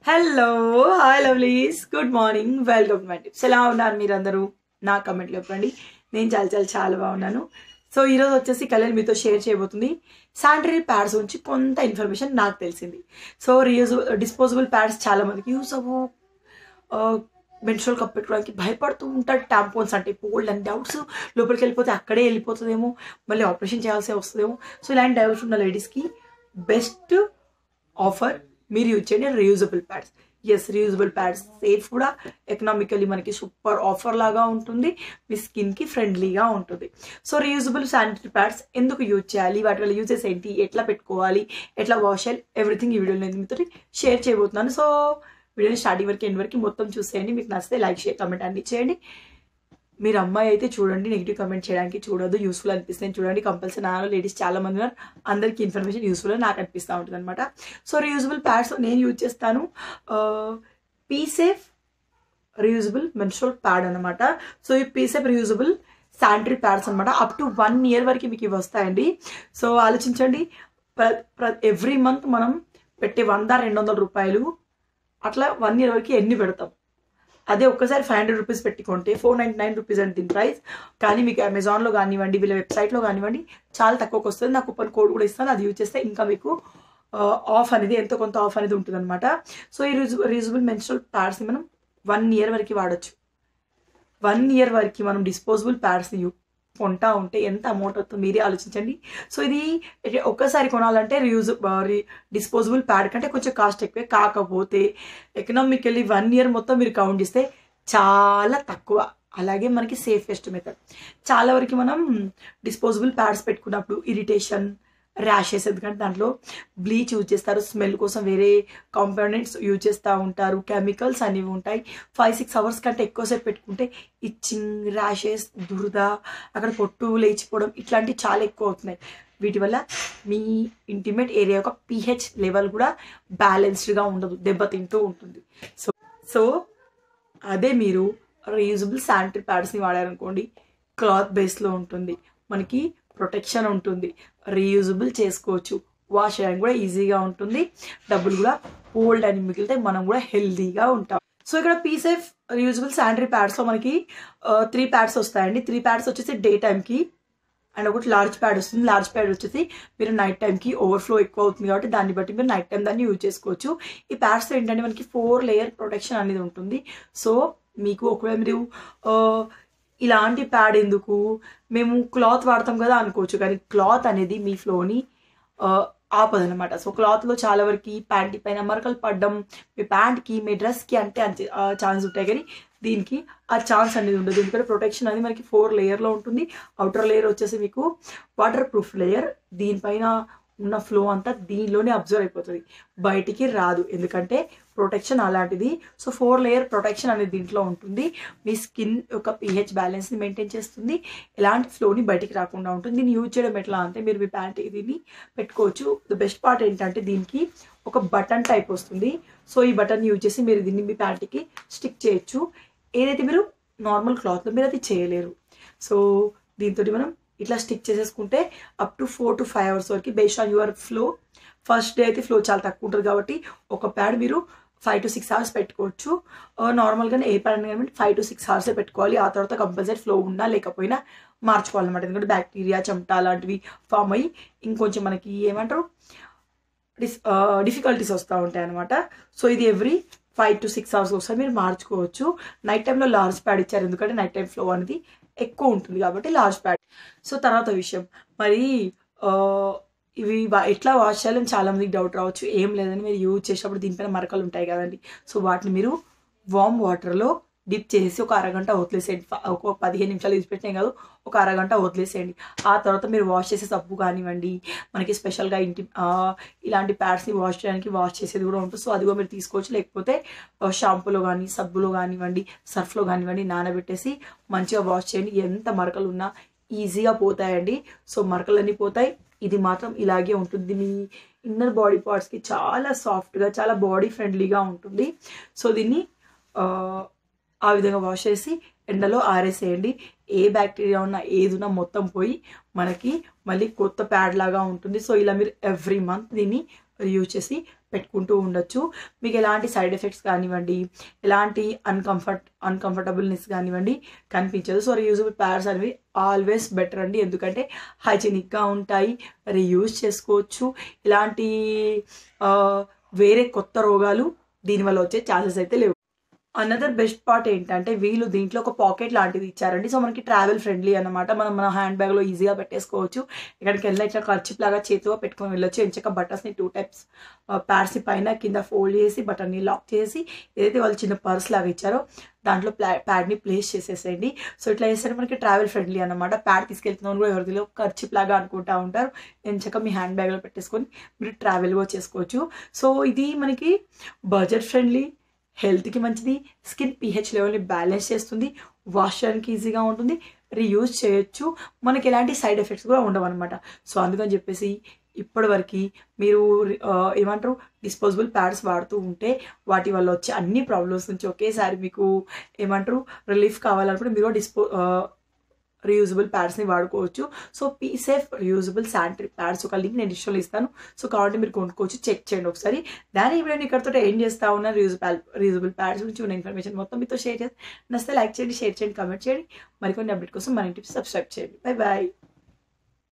hello hi lovelies good morning welcome my tips ఎలా ఉన్నారు మీరందరూ నా కమెంట్లో చెప్పండి నేను చాలా చాలా చాలా బాగున్నాను సో ఈరోజు వచ్చేసి కళ్యాణ్ మీతో షేర్ చేయబోతుంది శానిటరీ ప్యాడ్స్ గురించి కొంత ఇన్ఫర్మేషన్ నాకు తెలిసింది సో రీయూజ్ డిస్పోజబుల్ ప్యాడ్స్ చాలా మందికి యూస్ అవ్వు మెన్స్ట్రల్ కప్ పెట్టుకోవడానికి భయపడుతూ ఉంటారు టాంపోన్స్ అంటే పోల్డ్ అండ్ డౌట్స్ లోపలికి వెళ్ళిపోతే అక్కడే వెళ్ళిపోతుందేమో మళ్ళీ ఆపరేషన్ చేయాల్సి వస్తుందేమో సో ఇలాంటి డౌట్స్ ఉన్న లేడీస్కి బెస్ట్ ఆఫర్ మీరు యూజ్ చేయండి reusable pads yes reusable pads safe కూడా ఎకనామికలీ మనకి సూపర్ ఆఫర్ లాగా ఉంటుంది మీ స్కిన్కి ఫ్రెండ్లీగా ఉంటుంది సో రీయూజబుల్ శానిటరీ ప్యాడ్స్ ఎందుకు యూజ్ చేయాలి వాటి వల్ల యూజెస్ ఏంటి ఎట్లా పెట్టుకోవాలి ఎట్లా వాష్ చేయాలి ఎవ్రీథింగ్ ఈ వీడియోలో నేను మీతో షేర్ చేయబోతున్నాను సో వీడియోని స్టార్టింగ్ వరకు ఎండ్ వరకు మొత్తం చూసేయండి మీకు నచ్చితే లైక్ షేర్ కమెంట్ అన్ని చేయండి మీరు అమ్మాయి అయితే చూడండి నెగిటివ్ కమెంట్ చేయడానికి చూడదు యూస్ఫుల్ అనిపిస్తుంది చూడండి కంపల్సరీ నా లేడీస్ చాలా మంది ఉన్నారు అందరికీ ఇన్ఫర్మేషన్ యూస్ఫుల్ నాకు అనిపిస్తూ ఉంటుంది అనమాట సో రీయూజబుల్ ప్యాడ్స్ నేను యూజ్ చేస్తాను పీసేఫ్ రీయూజబుల్ మెన్స్ట్రల్ ప్యాడ్ అనమాట సో ఈ పీసేఫ్ రీయూజబుల్ శానిటరీ ప్యాడ్స్ అనమాట అప్ టు వన్ ఇయర్ వరకు మీకు ఇవి వస్తాయండి సో ఆలోచించండి ఎవ్రీ మంత్ మనం పెట్టే వంద రెండు వందల రూపాయలు అట్లా వన్ ఇయర్ వరకు ఎన్ని పెడతాం అదే ఒక్కసారి ఫైవ్ హండ్రెడ్ రూపీస్ పెట్టుకుంటే ఫోర్ నైంటీ నైన్ రూపీస్ అని దీని ప్రైస్ కానీ మీకు అమెజాన్లో కానివ్వండి వీళ్ళ వెబ్సైట్లో కానివ్వండి చాలా తక్కువకి వస్తుంది నా కూపన్ కోడ్ కూడా ఇస్తాను అది యూజ్ చేస్తే ఇంకా మీకు ఆఫ్ అనేది ఎంతో కొంత ఆఫ్ అనేది ఉంటుంది అనమాట సో ఈ రీజు రీజబుల్ మెన్స్ట్రల్ ప్యాడ్స్ని మనం వన్ ఇయర్ వరకు వాడచ్చు వన్ ఇయర్ వరకు మనం డిస్పోజబుల్ ప్యాడ్స్ని కొంటా ఉంటే ఎంత అమౌంట్ అవుతుందో మీరే ఆలోచించండి సో ఇది ఒక్కసారి కొనాలంటే రీయూజ్ డిస్పోజబుల్ ప్యాడ్ కంటే కొంచెం కాస్ట్ ఎక్కువే కాకపోతే ఎకనామికల్లీ వన్ ఇయర్ మొత్తం మీరు కౌంట్ చేస్తే చాలా తక్కువ అలాగే మనకి సేఫెస్ట్ మెథడ్ చాలా వరకు మనం డిస్పోజబుల్ ప్యాడ్స్ పెట్టుకున్నప్పుడు ఇరిటేషన్ ర్యాషెస్ ఎందుకంటే దాంట్లో బ్లీచ్ యూజ్ చేస్తారు స్మెల్ కోసం వేరే కాంపోనెంట్స్ యూజ్ చేస్తూ ఉంటారు కెమికల్స్ అనేవి ఉంటాయి ఫైవ్ సిక్స్ అవర్స్ కంటే ఎక్కువసేపు పెట్టుకుంటే ఇచ్చింగ్ ర్యాషెస్ దురద అక్కడ పొట్టు లేచిపోవడం ఇట్లాంటివి చాలా ఎక్కువ అవుతున్నాయి వీటి వల్ల మీ ఇంటిమేట్ ఏరియా యొక్క పిహెచ్ లెవెల్ కూడా బ్యాలెన్స్డ్గా ఉండదు దెబ్బతింటూ ఉంటుంది సో సో అదే మీరు రీయూజబుల్ శానిటరీ ప్యాడ్స్ని వాడారనుకోండి క్లాత్ బేస్లో ఉంటుంది మనకి ప్రొటెక్షన్ ఉంటుంది రీయూజబుల్ చేసుకోవచ్చు వాష్ చేయడానికి కూడా ఈజీగా ఉంటుంది డబ్బులు కూడా ఓల్డ్ అని మిగిలితే మనం కూడా హెల్తీగా ఉంటాం సో ఇక్కడ పీసేఫ్ రీయూజబుల్ శానిటరీ ప్యాడ్స్లో మనకి త్రీ ప్యాడ్స్ వస్తాయండి త్రీ ప్యాడ్స్ వచ్చేసి డే టైంకి అండ్ ఒకటి లార్జ్ ప్యాడ్ వస్తుంది లార్జ్ ప్యాడ్ వచ్చేసి మీరు నైట్ టైంకి ఓవర్ఫ్లో ఎక్కువ అవుతుంది కాబట్టి దాన్ని బట్టి మీరు నైట్ టైం దాన్ని యూజ్ చేసుకోవచ్చు ఈ ప్యాడ్స్లో ఏంటంటే మనకి ఫోర్ లేయర్ ప్రొటెక్షన్ అనేది ఉంటుంది సో మీకు ఒకవేళ మీరు ఇలాంటి ప్యాడ్ ఎందుకు మేము క్లాత్ వాడతాం కదా అనుకోవచ్చు కానీ క్లాత్ అనేది మీ ఫ్లోని ఆపదనమాట సో క్లాత్లో చాలా వరకు ప్యాంట్ పైన మరకలు పడడం మీ ప్యాంట్కి మీ డ్రెస్కి అంటే ఛాన్స్ ఉంటాయి కానీ దీనికి ఆ ఛాన్స్ అనేది ఉండదు ఎందుకంటే ప్రొటెక్షన్ అనేది మనకి ఫోర్ లేయర్లో ఉంటుంది అవుటర్ లేయర్ వచ్చేసి మీకు వాటర్ ప్రూఫ్ లేయర్ దీనిపైన ఉన్న ఫ్లో అంతా దీనిలోనే అబ్జర్వ్ అయిపోతుంది బయటికి రాదు ఎందుకంటే ప్రొటెక్షన్ అలాంటిది సో ఫోర్ లేయర్ ప్రొటెక్షన్ అనేది దీంట్లో ఉంటుంది మీ స్కిన్ యొక్క పిహెచ్ బ్యాలెన్స్ని మెయింటైన్ చేస్తుంది ఎలాంటి ఫ్లోని బయటికి రాకుండా ఉంటుంది దీన్ని యూజ్ చేయడం ఎట్లా అంటే మీరు మీ ప్యాంట్ దీన్ని పెట్టుకోవచ్చు ద బెస్ట్ పార్ట్ ఏంటంటే దీనికి ఒక బటన్ టైప్ వస్తుంది సో ఈ బటన్ యూజ్ చేసి మీరు దీన్ని మీ ప్యాంట్కి స్టిక్ చేయొచ్చు ఏదైతే మీరు నార్మల్ క్లాత్లో మీరు అది చేయలేరు సో దీంతో మనం ఇట్లా స్టిక్ చేసేసుకుంటే up to four to five hours వరకు based on your flow first day అయితే ఫ్లో చాలా తక్కువ ఉంటుంది కాబట్టి ఒక ప్యాడ్ మీరు ఫైవ్ టు సిక్స్ అవర్స్ పెట్టుకోవచ్చు నార్మల్గానే ఏ ప్యాడ్ కానీ ఫైవ్ టు సిక్స్ అవర్సే పెట్టుకోవాలి ఆ తర్వాత కంపల్సరీ ఫ్లో ఉన్నా లేకపోయినా మార్చుకోవాలన్నమాట ఎందుకంటే బ్యాక్టీరియా చెమట అలాంటివి ఫామ్ అయ్యి ఇంకొంచెం మనకి ఏమంటారు డిస్ డిఫికల్టీస్ వస్తూ ఉంటాయి అనమాట సో ఇది every five to six hours ఒకసారి మీరు మార్చుకోవచ్చు నైట్ టైంలో లార్జ్ ప్యాడ్ ఇచ్చారు ఎందుకంటే నైట్ టైం ఫ్లో అనేది ఎక్కువ ఉంటుంది కాబట్టి లార్జ్ ప్యాడ్ సో తర్వాత విషయం మరి ఇవి ఎట్లా వాష్ చేయాలని చాలా మందికి డౌట్ రావచ్చు ఏం లేదని మీరు యూజ్ చేసేటప్పుడు దీనిపైన మరకలు ఉంటాయి కదండి సో వాటిని మీరు వామ్ వాటర్లో డిప్ చేసి ఒక అరగంట వదిలేసేయండి ఒక పదిహేను నిమిషాలు యూజ్ పెట్టినాం కాదు ఒక అరగంట వదిలేసేయండి ఆ తర్వాత మీరు వాష్ చేసే సబ్బు కానివ్వండి మనకి స్పెషల్గా ఇంటి ఇలాంటి ప్యాడ్స్ని వాష్ చేయడానికి వాష్ చేసేది కూడా ఉంటుంది సో అది కూడా మీరు తీసుకోవచ్చు లేకపోతే షాంపూలో కానీ సబ్బులో కానివ్వండి సర్ఫ్లో కానివ్వండి నానబెట్టేసి మంచిగా వాష్ చేయండి ఎంత మరకలు ఉన్నా ఈజీగా పోతాయండి సో మరకలన్నీ పోతాయి ఇది మాత్రం ఇలాగే ఉంటుంది మీ ఇన్నర్ బాడీ పార్ట్స్కి చాలా సాఫ్ట్గా చాలా బాడీ ఫ్రెండ్లీగా ఉంటుంది సో దీన్ని ఆ విధంగా వాష్ చేసి ఎండలో ఆరేసేయండి ఏ బ్యాక్టీరియా ఉన్నా ఏది ఉన్నా మొత్తం పోయి మనకి మళ్ళీ కొత్త ప్యాడ్ లాగా ఉంటుంది సో ఇలా మీరు ఎవ్రీ మంత్ దీన్ని యూజ్ చేసి పెట్టుకుంటూ ఉండొచ్చు మీకు ఎలాంటి సైడ్ ఎఫెక్ట్స్ కానివ్వండి ఎలాంటి అన్కంఫర్ట్ అన్కంఫర్టబుల్నెస్ కానివ్వండి కనిపించదు సో రీయూజబుల్ ప్యాడ్స్ అనేవి ఆల్వేస్ బెటర్ అండి ఎందుకంటే హైజీనిక్గా ఉంటాయి రీయూజ్ చేసుకోవచ్చు ఇలాంటి ఆ, వేరే కొత్త రోగాలు దీనివల్ల వచ్చే ఛాన్సెస్ అయితే లేవు అనదర్ బెస్ట్ పార్ట్ ఏంటంటే వీళ్ళు దీంట్లో ఒక పాకెట్ లాంటిది ఇచ్చారండి సో మనకి ట్రావెల్ ఫ్రెండ్లీ అనమాట మనం మన హ్యాండ్ బ్యాగ్లో ఈజీగా పెట్టేసుకోవచ్చు ఎక్కడికి వెళ్ళినా ఇట్లా ఖర్చిప్ లాగా చేతిలో పెట్టుకొని వెళ్ళొచ్చు ఎంచక బటర్స్ని టూ టైప్స్ ప్యాడ్స్ని పైన కింద ఫోల్డ్ చేసి బటన్ని లాక్ చేసి ఏదైతే వాళ్ళు చిన్న పర్స్ లాగా ఇచ్చారో దాంట్లో ప్లా ప్యాడ్ని ప్లేస్ చేసేసేయండి సో ఇట్లా చేస్తే మనకి ట్రావెల్ ఫ్రెండ్లీ అనమాట ప్యాడ్ తీసుకెళ్తున్నాను కూడా ఎవరిదిలో ఖర్చిప్ లాగా అనుకుంటా ఉంటారు ఎంచక మీ హ్యాండ్ బ్యాగ్లో పెట్టేసుకొని మీరు ట్రావెల్ కూడా చేసుకోవచ్చు సో ఇది మనకి బడ్జెట్ ఫ్రెండ్లీ హెల్త్కి మంచిది స్కిన్ పిహెచ్ లెవెల్ని బ్యాలెన్స్ చేస్తుంది వాష్ చేయడానికి ఈజీగా ఉంటుంది రీయూజ్ చేయొచ్చు మనకి ఎలాంటి సైడ్ ఎఫెక్ట్స్ కూడా ఉండవు అనమాట సో అందుకని చెప్పేసి ఇప్పటివరకు మీరు ఆ, ఏమంటారు డిస్పోజబుల్ ప్యాడ్స్ వాడుతూ ఉంటే వాటి వల్ల వచ్చే అన్ని ప్రాబ్లమ్స్ నుంచి ఒకేసారి మీకు ఏమంటారు రిలీఫ్ కావాలనుకుంటే మీరు డిస్పో రీయూజబుల్ ప్యాడ్స్ని వాడుకోవచ్చు so Pee Safe reusable sanitary pads ఒక లింక్ నేను డిస్ట్రోల్ ఇస్తాను సో కాబట్టి మీరు కొనుక్కోవచ్చు చెక్ చేయండి ఒకసారి దాని ఇప్పుడు ఇక్కడతో ఏం చేస్తా ఉన్నా రీయూజబుల్ రీయూజబుల్ ప్యాడ్స్ గురించి ఉన్న ఇన్ఫర్మేషన్ మొత్తం మీతో షేర్ చేసి నచ్చితే లైక్ చేయండి షేర్ చేయండి కామెంట్ చేయండి మరికొన్ని అప్డేట్ కోసం మన టిప్స్ సబ్స్క్రైబ్ చేయండి బై బాయ్